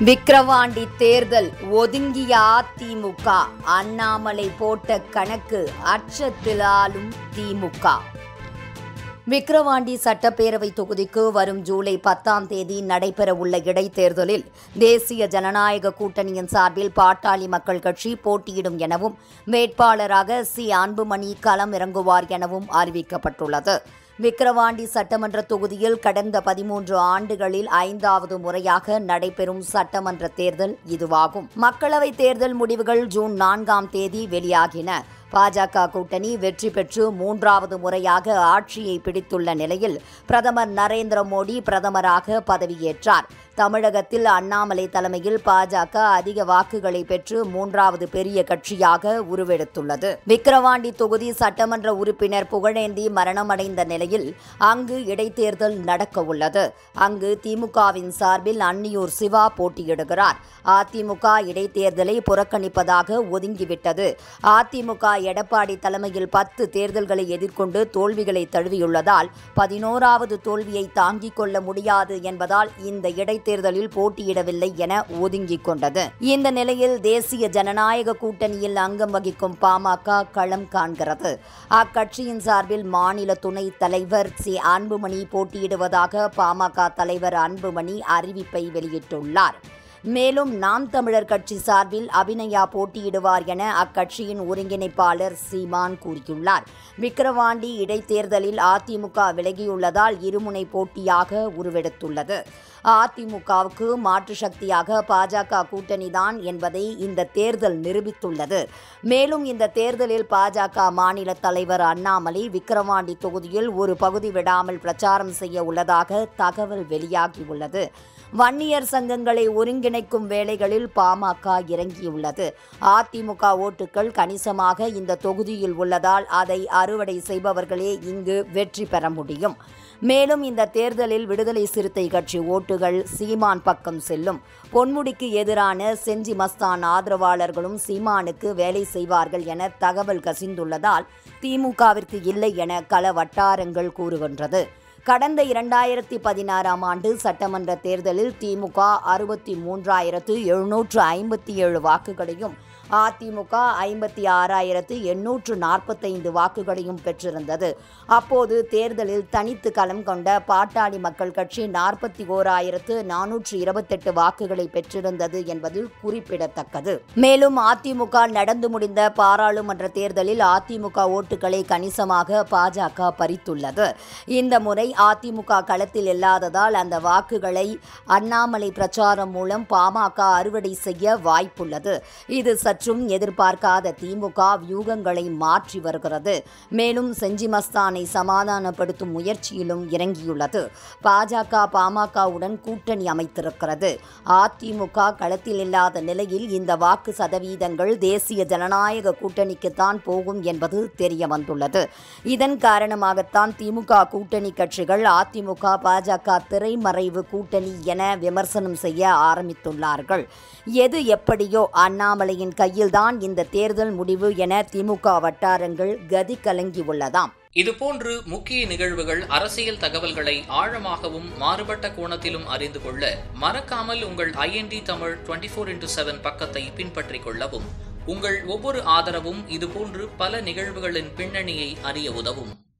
விக்கிரவாண்டி தேர்தல் ஒதுங்கிய அதிமுக அண்ணாமலை போட்ட கணக்கு அச்சத்திலாலும் திமுக விக்கிரவாண்டி சட்டப்பேரவை தொகுதிக்கு வரும் ஜூலை பத்தாம் தேதி நடைபெறவுள்ள இடைத்தேர்தலில் தேசிய ஜனநாயக கூட்டணியின் சார்பில் பாட்டாளி மக்கள் கட்சி போட்டியிடும் எனவும் வேட்பாளராக சி அன்புமணி களம் இறங்குவார் எனவும் அறிவிக்கப்பட்டுள்ளது விக்கிரவாண்டி சட்டமன்ற தொகுதியில் கடந்த பதிமூன்று ஆண்டுகளில் ஐந்தாவது முறையாக நடைபெறும் சட்டமன்ற தேர்தல் இதுவாகும் மக்களவைத் தேர்தல் முடிவுகள் ஜூன் நான்காம் தேதி வெளியாகின பாஜக கூட்டணி வெற்றி பெற்று மூன்றாவது முறையாக ஆட்சியை பிடித்துள்ள நிலையில் பிரதமர் நரேந்திர மோடி பிரதமராக பதவியேற்றார் தமிழகத்தில் அண்ணாமலை தலைமையில் பாஜக அதிக வாக்குகளை பெற்று மூன்றாவது பெரிய கட்சியாக உருவெடுத்துள்ளது விக்கிரவாண்டி தொகுதி சட்டமன்ற உறுப்பினர் புகழேந்தி மரணமடைந்த நிலையில் அங்கு இடைத்தேர்தல் நடக்க உள்ளது அங்கு திமுகவின் சார்பில் அன்னியூர் சிவா போட்டியிடுகிறார் அதிமுக இடைத்தேர்தலை புறக்கணிப்பதாக ஒதுங்கிவிட்டது அதிமுக எடப்பாடி தலைமையில் பத்து தேர்தல்களை எதிர்கொண்டு தோல்விகளை தழுவியுள்ளதால் பதினோராவது தோல்வியை தாங்கிக் கொள்ள முடியாது என்பதால் இந்த இடைத்தேர்தலில் போட்டியிடவில்லை என ஒதுங்கிக் கொண்டது இந்த நிலையில் தேசிய ஜனநாயக கூட்டணியில் அங்கம் வகிக்கும் பாமக களம் காண்கிறது அக்கட்சியின் சார்பில் மாநில துணைத் தலைவர் சி அன்புமணி போட்டியிடுவதாக பாமக தலைவர் அன்புமணி அறிவிப்பை வெளியிட்டுள்ளார் மேலும் நாம் தமிழர் கட்சி சார்பில் அபிநயா போட்டியிடுவார் என அக்கட்சியின் ஒருங்கிணைப்பாளர் சீமான் கூறியுள்ளார் விக்கிரவாண்டி இடைத்தேர்தலில் அதிமுக விலகியுள்ளதால் இருமுனை போட்டியாக உருவெடுத்துள்ளது அதிமுகவுக்கு மாற்று சக்தியாக பாஜக கூட்டணிதான் என்பதை இந்த தேர்தல் நிரூபித்துள்ளது மேலும் இந்த தேர்தலில் பாஜக மாநில தலைவர் அண்ணாமலை விக்கிரவாண்டி தொகுதியில் ஒரு பகுதி விடாமல் பிரச்சாரம் செய்ய உள்ளதாக தகவல் வெளியாகியுள்ளது வன்னியர் சங்கங்களை ஒருங்கிணைக்கும் வேலைகளில் பாமக இறங்கியுள்ளது அதிமுக ஓட்டுகள் கணிசமாக இந்த தொகுதியில் உள்ளதால் அதை அறுவடை செய்பவர்களே இங்கு வெற்றி பெற முடியும் மேலும் இந்த தேர்தலில் விடுதலை சிறுத்தை கட்சி ஓட்டுகள் சீமான் பக்கம் செல்லும் பொன்முடிக்கு எதிரான செஞ்சி மஸ்தான் ஆதரவாளர்களும் சீமானுக்கு வேலை செய்வார்கள் என தகவல் கசிந்துள்ளதால் திமுகவிற்கு இல்லை என கள வட்டாரங்கள் கூறுகின்றது கடந்த இரண்டாயிரத்தி பதினாறாம் ஆண்டு சட்டமன்ற தேர்தலில் திமுக அறுபத்தி மூன்றாயிரத்து எழுநூற்று ஐம்பத்தி ஏழு வாக்குகளையும் அதிமுக ஐம்பத்தி ஆறாயிரத்து எண்ணூற்று நாற்பத்தைந்து வாக்குகளையும் பெற்றிருந்தது அப்போது தேர்தலில் தனித்து களம் கொண்ட பாட்டாளி மக்கள் கட்சி நாற்பத்தி ஓராயிரத்து நானூற்று இருபத்தெட்டு வாக்குகளை பெற்றிருந்தது என்பது குறிப்பிடத்தக்கது மேலும் அதிமுக நடந்து முடிந்த பாராளுமன்ற தேர்தலில் அதிமுக ஓட்டுகளை கணிசமாக பாஜக பறித்துள்ளது இந்த முறை அதிமுக களத்தில் இல்லாததால் அந்த வாக்குகளை அண்ணாமலை பிரச்சாரம் மூலம் பாமக அறுவடை செய்ய வாய்ப்புள்ளது இது சற்றும் எதிர்பார்க்காத திமுக வியூகங்களை மாற்றி வருகிறது மேலும் செஞ்சி மஸ்தானை சமாதானப்படுத்தும் முயற்சியிலும் இறங்கியுள்ளது பாஜக பாமகவுடன் கூட்டணி அமைத்திருக்கிறது அதிமுக களத்தில் இல்லாத நிலையில் இந்த வாக்கு சதவீதங்கள் தேசிய ஜனநாயக கூட்டணிக்குத்தான் போகும் என்பது தெரிய வந்துள்ளது இதன் காரணமாகத்தான் திமுக கூட்டணி கட்சிகள் அதிமுக பாஜக திரைமறைவு கூட்டணி என விமர்சனம் செய்ய ஆரம்பித்துள்ளார்கள் எது எப்படியோ அண்ணாமலையின் கையில்தான் இந்த தேர்தல் முடிவு என திமுக வட்டாரங்கள் கதி கலங்கியுள்ளதாம் இதுபோன்று முக்கிய நிகழ்வுகள் அரசியல் தகவல்களை ஆழமாகவும் மாறுபட்ட கோணத்திலும் அறிந்து கொள்ள மறக்காமல் உங்கள் IND Tamil twenty four into seven பக்கத்தை பின்பற்றிக் கொள்ளவும் உங்கள் ஒவ்வொரு ஆதரவும் இதுபோன்று பல நிகழ்வுகளின் பின்னணியை அறிய உதவும்